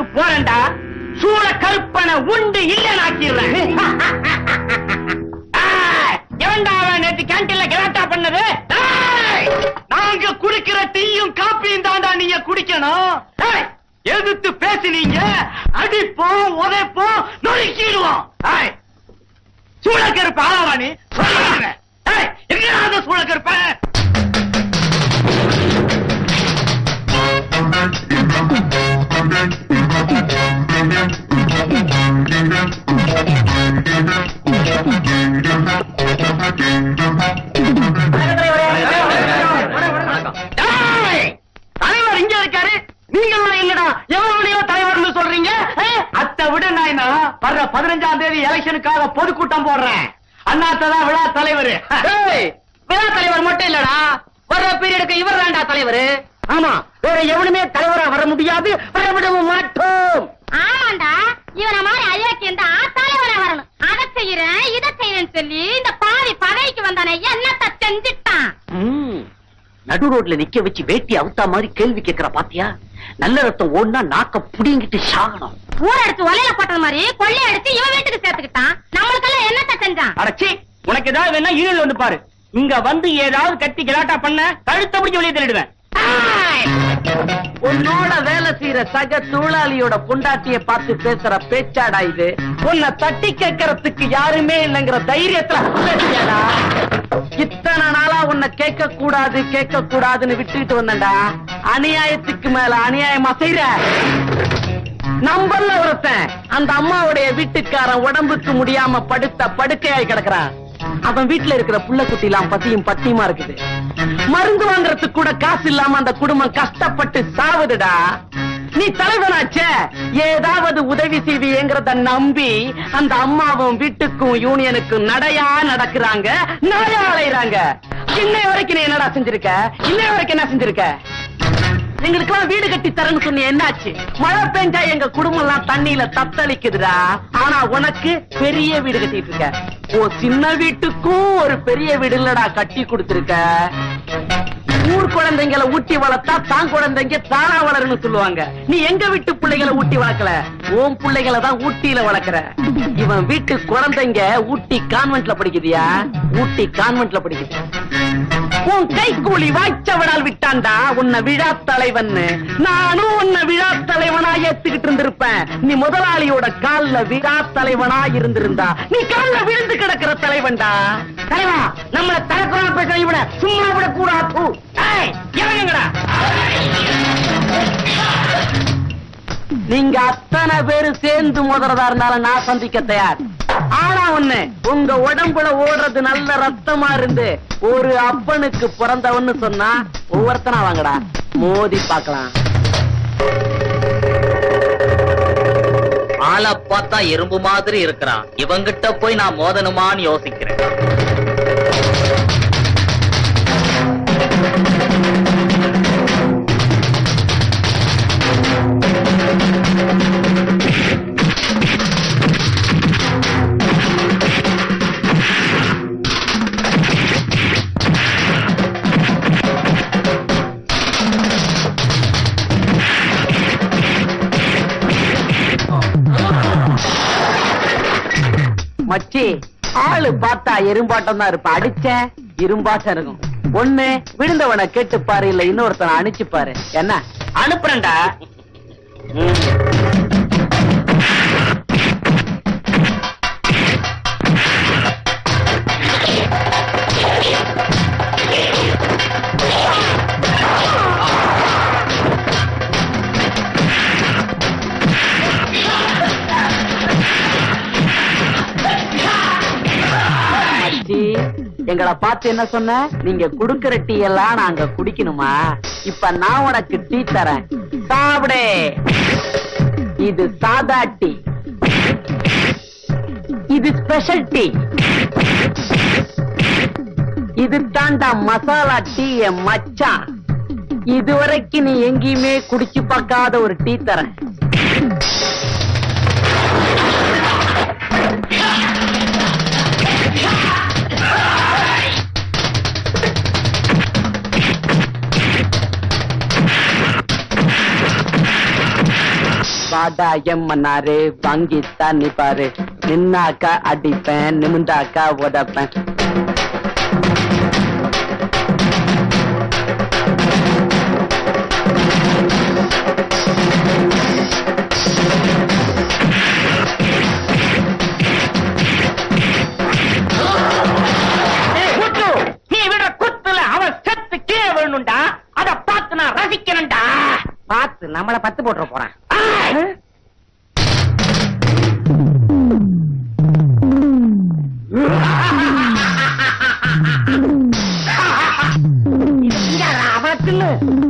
வீட்டுக்கு போறேன்டா சூழ கருப்பனை உண்டு இல்லைன்னு ஆக்கிடுறேன் ஏய், எவன்டா அவன் நேத்து கேன்டீன்ல கலாட்டா பண்ணது ஏய், நாங்க குடிக்கிற டீயும் காப்பியும் தாண்டா நீங்க குடிக்கணும் ஏய், எதிர்த்து பேசினீங்க அடிப்போம் உதைப்போம் நொறுக்கிடுவோம் ஏய், சூழக்கருப்பு ஆளாவா நீ சொல்லுவாங்க ஏய், எங்கடா அந்த சூழக்கருப்ப ஏய், தலைவர் இங்க இருக்காரு நீங்களும் இல்லடா எவ்வளவு தலைவர்னு சொல்றீங்க ஏய், அத்தை விட நாயனா வர்ற பதினஞ்சாம் தேதி எலெக்ஷனுக்காக பொதுக்கூட்டம் போடுறேன் அண்ணாத்ததான் விழா தலைவர் விழா தலைவர் மட்டும் இல்லடா வர்ற பீரியடுக்கு இவர் தான்டா தலைவர் ஆமா வேற எவனுமே தலைவரா வர முடியாது வரவிடவும் மாட்டோம் ஆமாண்டா இவன மாதிரி அயோக்கியம் தான் தலைவரா வரணும் அதை செய்யறேன் இதை செய்யறேன்னு சொல்லி இந்த பாவி பகைக்கு வந்தானே என்னத்த செஞ்சுட்டான் நடு ரோட்ல நிக்க வச்சு வேட்டி அவுத்தா மாதிரி கேள்வி கேக்குற பாத்தியா நல்ல ரத்தம் ஓடுனா நாக்க புடிங்கிட்டு சாகணும் ஊர் அடிச்சு ஒலையில போட்டது மாதிரி கொள்ளை அடிச்சு இவன் வீட்டுக்கு சேர்த்துக்கிட்டான் நம்மளுக்கெல்லாம் என்னத்த செஞ்சான் அடச்சி உனக்கு ஏதாவது வேணா ஈரல் வந்து பாரு இங்க வந்து ஏதாவது கத்தி கலாட்டா பண்ண கழுத்த பிடிச்சு வெளியே தள்ளிடுவேன் உன்னோட வேலை செய்யற சக தொழிலாளியோட பொண்டாட்டிய பார்த்து பேசுற பேச்சாடா இது உன்னை தட்டி கேட்கறதுக்கு யாருமே இல்லைங்கிற தைரியத்துல பேசுறியாடா இத்தனை நாளா உன்னை கேட்க கூடாது கேட்க கூடாதுன்னு விட்டுட்டு வந்தேன்டா அநியாயத்துக்கு மேல அநியாயமா செய்யற நம்பர்ல ஒருத்தன் அந்த அம்மாவுடைய வீட்டுக்காரன் உடம்புக்கு முடியாம படுத்த படுக்கையாய் கிடக்குறான் அவன் வீட்டுல இருக்கிற புள்ள குட்டி எல்லாம் பசியும் பத்தியமா இருக்குது மருந்து வாங்குறதுக்கு கூட காசு இல்லாம அந்த குடும்பம் கஷ்டப்பட்டு சாவுதுடா நீ தலைவனாச்சே ஏதாவது உதவி செய்வியங்கிறத நம்பி அந்த அம்மாவும் வீட்டுக்கும் யூனியனுக்கும் நடையா நடக்கிறாங்க நாயா அலைறாங்க இன்னை வரைக்கும் நீ என்னடா செஞ்சிருக்க இன்னை வரைக்கும் என்ன செஞ்சிருக்க எங்களுக்கு வீடு கட்டி தரேன்னு சொன்ன என்னாச்சு மழை பெஞ்சா எங்க குடும்பம் எல்லாம் தண்ணியில தத்தளிக்குதுடா ஆனா உனக்கு பெரிய வீடு கட்டிட்டு இருக்க ஓ சின்ன வீட்டுக்கும் ஒரு பெரிய வீடு இல்லடா கட்டி கொடுத்திருக்க ஊர் குழந்தைங்களை ஊட்டி வளர்த்தா தான் குழந்தைங்க தானா வளருன்னு சொல்லுவாங்க நீ எங்க வீட்டு பிள்ளைகளை ஊட்டி வளர்க்கல உன் பிள்ளைகளை தான் ஊட்டியில வளர்க்கற இவன் வீட்டு குழந்தைங்க ஊட்டி கான்வென்ட்ல படிக்குதியா ஊட்டி கான்வென்ட்ல படிக்குது உன் கைக்கூலி வாய்ச்சவடால் விட்டான்டா உன்னை விழா தலைவன்னு நானும் உன்னை விழா தலைவனா ஏத்துக்கிட்டு இருந்திருப்பேன் நீ முதலாளியோட கால்ல விழா தலைவனா இருந்திருந்தா நீ கால்ல விழுந்து கிடக்கிற தலைவன்டா தலைவா நம்மள தலைக்குறா பேச இவன சும்மா விட கூடாது இறங்குங்கடா நீங்க அத்தனை பேரு சேர்ந்து மோதுறதா இருந்தாலும் நான் சந்திக்க தயார் ஆனா ஒண்ணு உங்க உடம்புல ஓடுறது நல்ல ரத்தமா இருந்து ஒரு அப்பனுக்கு பிறந்தவன்னு சொன்னா ஒவ்வொருத்தனா வாங்கடா மோதி பார்க்கலாம் ஆளை பார்த்தா எறும்பு மாதிரி இருக்கிறான் இவங்கிட்ட போய் நான் மோதனுமான்னு யோசிக்கிறேன் மச்சி ஆளு பார்த்தா எறும்பாட்டம் தான் இருப்ப அடிச்ச இரும்பாட்டம் இருக்கும் ஒண்ணு விழுந்தவனை கேட்டு பாரு இல்ல இன்னொருத்தனை அனுப்பிச்சு பாரு என்ன அனுப்புறேன்டா மச்சி எங்களை பார்த்து என்ன சொன்ன நீங்க குடுக்கிற டீ எல்லாம் நாங்க குடிக்கணுமா இப்ப நான் உனக்கு டீ தரேன் சாப்பிடு இது சாதா டீ இது ஸ்பெஷல் டீ இது தாண்டா மசாலா டீ என் மச்சான் இதுவரைக்கும் நீ எங்கேயுமே குடிச்சு பார்க்காத ஒரு டீ தரேன் வாடா எம்மனாரு வாங்கி தண்ணி பாரு நின்னாக்கா அடிப்பேன் நிமிந்தாக்கா உதப்பேன் நீ விட குத்துல அவன் செத்து கீழே விழணும்டா அத பார்த்து நான் ரசிக்கணும்டா பார்த்து நம்மள பத்து போட்டுற போறான் அவனை தின்னு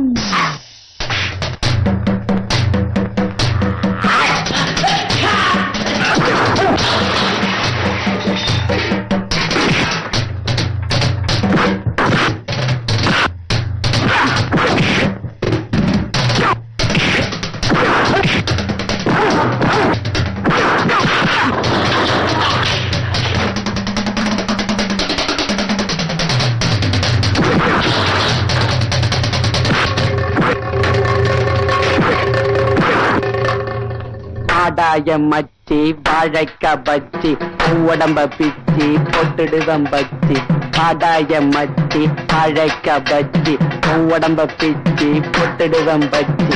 ஆடாய மச்சி வாழைக்க பச்சி உடம்ப பிச்சி பொட்டுடுவம் பச்சி ஆடாய மச்சி வாழைக்க பச்சி உடம்ப பிச்சி பொட்டுடுவம் பச்சி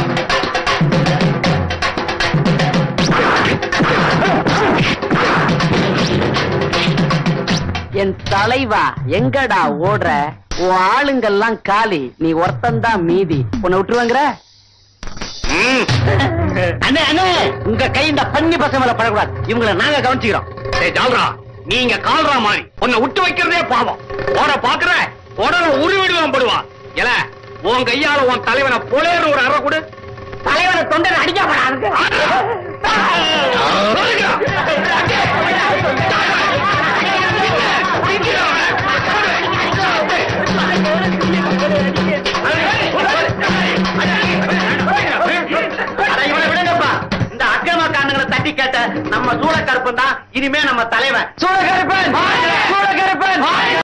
என் தலைவா எங்கடா ஓடுற உன் ஆளுங்கெல்லாம் காலி நீ ஒருத்தன்தான் மீதி உன்னை விட்டுருவாங்கிற அண்ணே அண்ணே உங்க கை இந்த பன்னி பசங்க மேல படக்கூடாது இவங்களை நாங்க கவனிச்சுக்கிறோம் ஏய் ஜால்ரா நீங்க கால்ரா மாதிரி உன்னை விட்டு வைக்கிறதே பாவம் ஓட பாக்குற உடனே உருவிடுவான் படுவான் ஏல உன் கையால உன் தலைவனை பொலேறு ஒரு அறை கொடு தலைவனை தொண்டனை அடிக்கப்படாது அட, இவனை விடுங்கப்பா இந்த அக்கிரமக்காரங்களை தட்டி கேட்ட நம்ம சூழக்கருப்பன் தான் இனிமே நம்ம தலைவன் சூழக்கருப்பன் சூழக்கருப்பன்